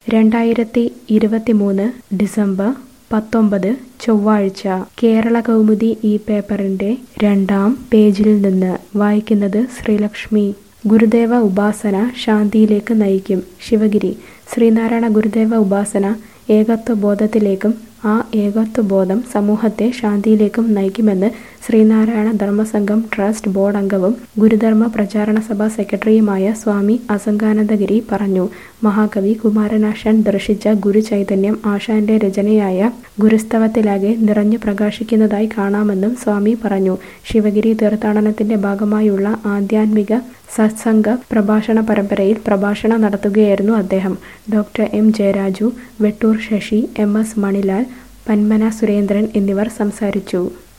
രണ്ടായിരത്തി ഇരുപത്തിമൂന്ന് ഡിസംബർ പത്തൊമ്പത് ചൊവ്വാഴ്ച കേരള കൗമുദി ഈ പേപ്പറിന്റെ രണ്ടാം പേജിൽ നിന്ന് വായിക്കുന്നത് ശ്രീലക്ഷ്മി ഗുരുദേവ ഉപാസന ശാന്തിയിലേക്ക് നയിക്കും ശിവഗിരി ശ്രീനാരായണ ഗുരുദേവ ഉപാസന ഏകത്വ ബോധത്തിലേക്കും ആ ഏകത്വ ബോധം സമൂഹത്തെ ശാന്തിയിലേക്കും നയിക്കുമെന്ന് ശ്രീനാരായണ ധർമ്മസംഘം ട്രസ്റ്റ് ബോർഡ് അംഗവും ഗുരുധർമ്മ പ്രചാരണ സഭ സെക്രട്ടറിയുമായ സ്വാമി അസംഗാനന്ദഗിരി പറഞ്ഞു മഹാകവി കുമാരനാശാൻ ദർശിച്ച ഗുരുചൈതന്യം ആശാന്റെ രചനയായ ഗുരുസ്തവത്തിലാകെ നിറഞ്ഞു പ്രകാശിക്കുന്നതായി കാണാമെന്നും സ്വാമി പറഞ്ഞു ശിവഗിരി തീർത്ഥാടനത്തിന്റെ ഭാഗമായുള്ള ആധ്യാത്മിക സത്സംഗ പ്രഭാഷണ പരമ്പരയിൽ പ്രഭാഷണം നടത്തുകയായിരുന്നു അദ്ദേഹം doctor M Jayaraju Vettoor Sasi M S Manilal Panmana Surendran എന്നിവർ സംസാരിച്ചു